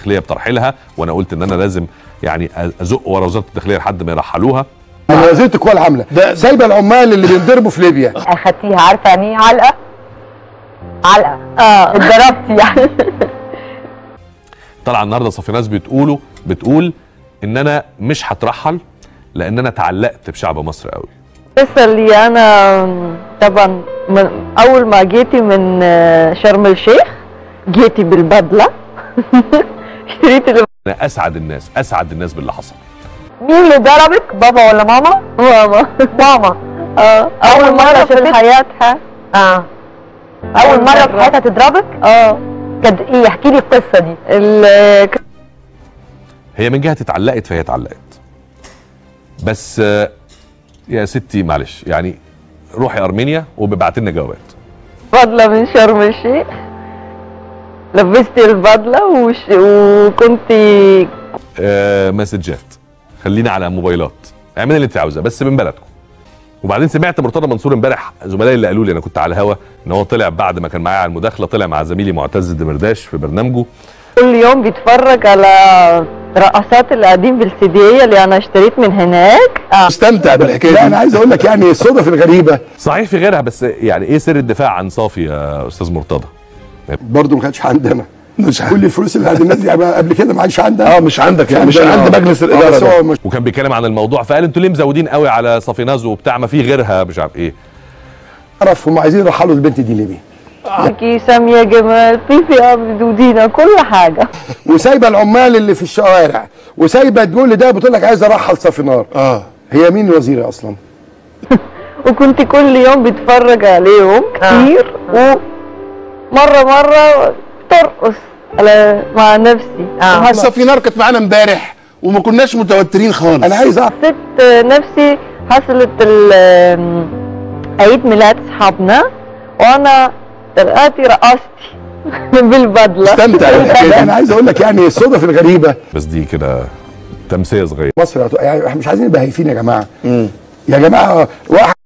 الداخليه بترحيلها وانا قلت ان انا لازم يعني ازق ورا وزاره الداخليه لحد ما يرحلوها انا وزيره القوى العامله سايبه العمال اللي بينضربوا في ليبيا اخدتيها عارفه يعني ايه علقه علقه اه اتضربتي يعني طلع النهارده صفيناز بتقوله بتقول ان انا مش هترحل لان انا اتعلقت بشعب مصر قوي القصه اللي انا طبعا من اول ما جيتي من آه، شرم الشيخ جيتي بالبدله اشتريت ال- انا اسعد الناس اسعد الناس باللي حصل مين اللي ضربك بابا ولا ماما ماما ماما اه اول مره في حياتها اه اول مره في حياتها تضربك اه كانت ايه احكي لي القصه دي ال- هي من جهه اتعلقت فهي اتعلقت بس آه، يا ستي معلش يعني روحي ارمينيا وببعت لنا جوابات بدله من شرم الشيخ لبستي البدله وش... وكنت آه مسجات خلينا على موبايلات اعملي اللي انت عاوزاه بس من بلدكم وبعدين سمعت مرتضى منصور امبارح زملائي اللي قالوا لي انا كنت على الهوا ان هو طلع بعد ما كان معايا على المداخله طلع مع زميلي معتز الدمرداش في برنامجه كل يوم بيتفرج على رقصات اللي قاعدين بالسيدية اللي انا اشتريت من هناك اه استمتع بالحكايه لا انا عايز اقول لك يعني الصدف الغريبه صحيح في غيرها بس يعني ايه سر الدفاع عن صافي يا استاذ مرتضى برضه ما كانتش عندنا مش كل الفلوس اللي عند الناس دي يعني قبل كده ما عادش عندنا اه مش عندك يعني مش عند مجلس الإدارة بس ده. هو مش وكان بيتكلم عن الموضوع فقال انتوا ليه مزودين قوي على صافيناز وبتاع ما في غيرها مش عارف ايه عرف هم عايزين يرحلوا البنت دي ليبيا كي سامية جمال فيفي عبد ودينا كل حاجة وسايبه العمال اللي في الشوارع وسايبه تقول ده بتقول لك عايز ارحل صافينار اه هي مين الوزيره اصلا؟ وكنت كل يوم بتفرج عليهم كتير ومرة مرة ترقص على مع نفسي اه صافينار كانت معانا امبارح وما كناش متوترين خالص انا عايز اعرف حسيت نفسي حصلت ال- عيد ميلاد صحابنا وانا طلعتي رقصتي بالبدله استمتع بالحكايه دي. انا عايز اقول لك يعني الصدف الغريبه بس دي كده تمثيل صغير مصر يعني احنا مش عايزين نبقى هايفين يا جماعه يا جماعه واحد